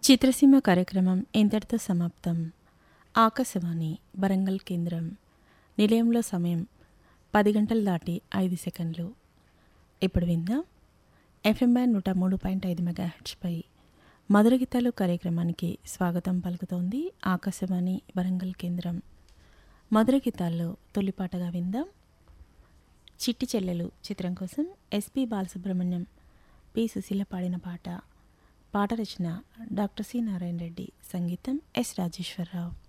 చిత్రసీమ కార్యక్రమం ఇంతటితో సమాప్తం ఆకాశవాణి వరంగల్ కేంద్రం నిలయంలో సమయం పది గంటలు దాటి ఐదు సెకండ్లు ఇప్పుడు విందాం ఎఫ్ఎం బ్యాండ్ నూట మూడు పాయింట్ ఐదు మెగాహెచ్పై మధుర గీతాలు కార్యక్రమానికి స్వాగతం పలుకుతోంది ఆకాశవాణి వరంగల్ కేంద్రం మధుర గీతాల్లో తొలిపాటగా విందాం చిట్టి చెల్లెలు చిత్రం కోసం ఎస్పి బాలసుబ్రహ్మణ్యం పి సుశీల పాడిన పాట పాట రచన డాక్టర్ సి నారాయణ రెడ్డి సంగీతం ఎస్ రాజేశ్వరరావు